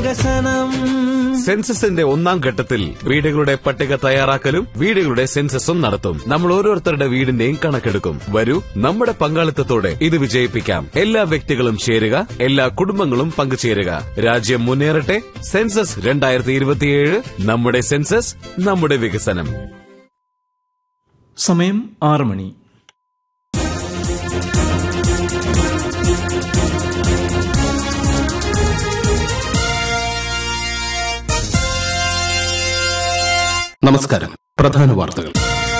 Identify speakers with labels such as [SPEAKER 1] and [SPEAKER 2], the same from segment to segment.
[SPEAKER 1] വികസനം
[SPEAKER 2] സെൻസസിന്റെ ഒന്നാം ഘട്ടത്തിൽ വീടുകളുടെ പട്ടിക തയ്യാറാക്കലും വീടുകളുടെ സെൻസസും നടത്തും നമ്മൾ ഓരോരുത്തരുടെ വീടിന്റെയും കണക്കെടുക്കും വരൂ നമ്മുടെ പങ്കാളിത്തത്തോടെ ഇത് വിജയിപ്പിക്കാം എല്ലാ വ്യക്തികളും ചേരുക എല്ലാ കുടുംബങ്ങളും പങ്കുചേരുക രാജ്യം മുന്നേറട്ടെ സെൻസസ് രണ്ടായിരത്തി ഇരുപത്തിയേഴ് നമ്മുടെ സെൻസസ് നമ്മുടെ വികസനം
[SPEAKER 3] സമയം ആറ് മണി
[SPEAKER 4] നമസ്കാരം പ്രധാന വാർത്തകൾ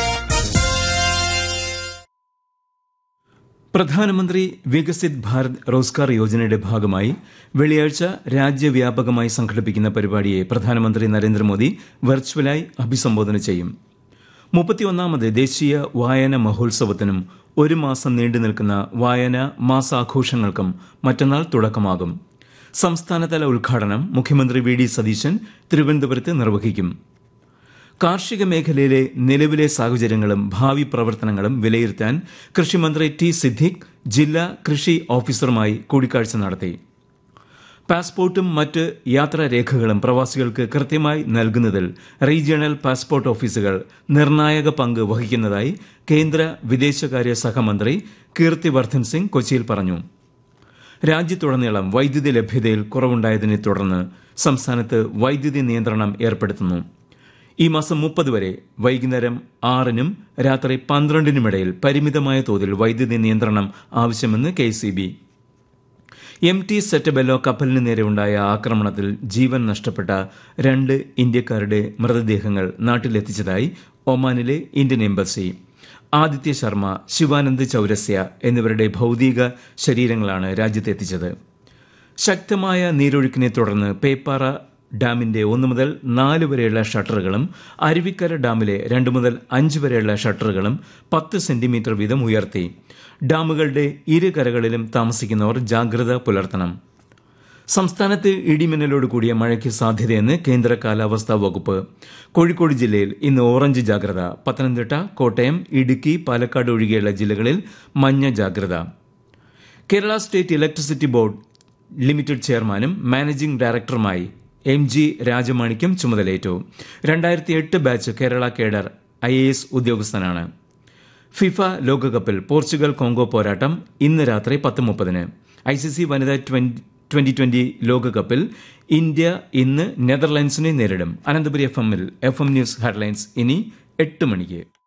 [SPEAKER 3] പ്രധാനമന്ത്രി വികസിത് ഭാരത് റോസ്ഗാർ യോജനയുടെ ഭാഗമായി വെള്ളിയാഴ്ച രാജ്യവ്യാപകമായി സംഘടിപ്പിക്കുന്ന പരിപാടിയെ പ്രധാനമന്ത്രി നരേന്ദ്രമോദി വെർച്വലായി അഭിസംബോധന ചെയ്യും മുപ്പത്തിയൊന്നാമത് ദേശീയ വായന മഹോത്സവത്തിനും ഒരു മാസം നീണ്ടു നിൽക്കുന്ന വായന മാസാഘോഷങ്ങൾക്കും മറ്റന്നാൾ തുടക്കമാകും സംസ്ഥാനതല ഉദ്ഘാടനം മുഖ്യമന്ത്രി വി ഡി സതീശൻ തിരുവനന്തപുരത്ത് നിർവഹിക്കും കാർഷിക മേഖലയിലെ നിലവിലെ സാഹചര്യങ്ങളും ഭാവി പ്രവർത്തനങ്ങളും വിലയിരുത്താൻ കൃഷിമന്ത്രി ടി സിദ്ദിഖ് ജില്ലാ കൃഷി ഓഫീസറുമായി കൂടിക്കാഴ്ച നടത്തി പാസ്പോർട്ടും മറ്റ് യാത്രാരേഖകളും പ്രവാസികൾക്ക് കൃത്യമായി നൽകുന്നതിൽ റീജിയണൽ പാസ്പോർട്ട് ഓഫീസുകൾ നിർണായക പങ്ക് വഹിക്കുന്നതായി കേന്ദ്ര വിദേശകാര്യ സഹമന്ത്രി കീർത്തിവർദ്ധൻ സിംഗ് കൊച്ചിയിൽ പറഞ്ഞു രാജ്യത്തുടനീളം വൈദ്യുതി ലഭ്യതയിൽ കുറവുണ്ടായതിനെ തുടർന്ന് സംസ്ഥാനത്ത് വൈദ്യുതി നിയന്ത്രണം ഏർപ്പെടുത്തുന്നു ഈ മാസം മുപ്പത് വരെ വൈകുന്നേരം ആറിനും രാത്രി പന്ത്രണ്ടിനുമിടയിൽ പരിമിതമായ തോതിൽ വൈദ്യുതി നിയന്ത്രണം ആവശ്യമെന്ന് K C B M T സെറ്റബെല്ലോ കപ്പലിന് നേരെ ഉണ്ടായ ആക്രമണത്തിൽ ജീവൻ നഷ്ടപ്പെട്ട രണ്ട് ഇന്ത്യക്കാരുടെ മൃതദേഹങ്ങൾ നാട്ടിലെത്തിച്ചതായി ഒമാനിലെ ഇന്ത്യൻ എംബസി ആദിത്യ ശർമ്മ ശിവാനന്ദ് ചൌരസ്യ എന്നിവരുടെ ഭൌതിക ശരീരങ്ങളാണ് രാജ്യത്തെത്തിച്ചത് ശക്തമായ നീരൊഴുക്കിനെ തുടർന്ന് പേപ്പാറ ഡാമിന്റെ ഒന്ന് മുതൽ നാല് വരെയുള്ള ഷട്ടറുകളും അരുവിക്കര ഡാമിലെ രണ്ട് മുതൽ അഞ്ച് വരെയുള്ള ഷട്ടറുകളും പത്ത് സെന്റിമീറ്റർ വീതം ഉയർത്തി ഡാമുകളുടെ ഇരു കരകളിലും താമസിക്കുന്നവർ ജാഗ്രത പുലർത്തണം സംസ്ഥാനത്ത് ഇടിമിന്നലോട് കൂടിയ മഴയ്ക്ക് സാധ്യതയെന്ന് കേന്ദ്ര കാലാവസ്ഥാ വകുപ്പ് കോഴിക്കോട് ജില്ലയിൽ ഇന്ന് ഓറഞ്ച് ജാഗ്രത പത്തനംതിട്ട കോട്ടയം ഇടുക്കി പാലക്കാട് ഒഴികെയുള്ള ജില്ലകളിൽ മഞ്ഞ ജാഗ്രത Kerala state electricity board limited ചെയർമാനും മാനേജിംഗ് ഡയറക്ടറുമായി എം ജി രാജമാണിക്യം ചുമതലയേറ്റു രണ്ടായിരത്തി എട്ട് batch Kerala cadre I A S ഉദ്യോഗസ്ഥനാണ് ഫിഫ ലോകകപ്പിൽ പോർച്ചുഗൽ കോങ്കോ പോരാട്ടം ഇന്ന് രാത്രി പത്ത് മുപ്പതിന് ഐ സി സി വനിതാ ട്വന്റി ട്വന്റി ലോകകപ്പിൽ ഇന്ത്യ ഇന്ന് നെതർലാൻഡ്സിനെ നേരിടും അനന്തപുരി എഫ് എമ്മിൽ എഫ് എം ന്യൂസ് ഹെഡ്ലൈൻസ് ഇനി എട്ട് മണിക്ക്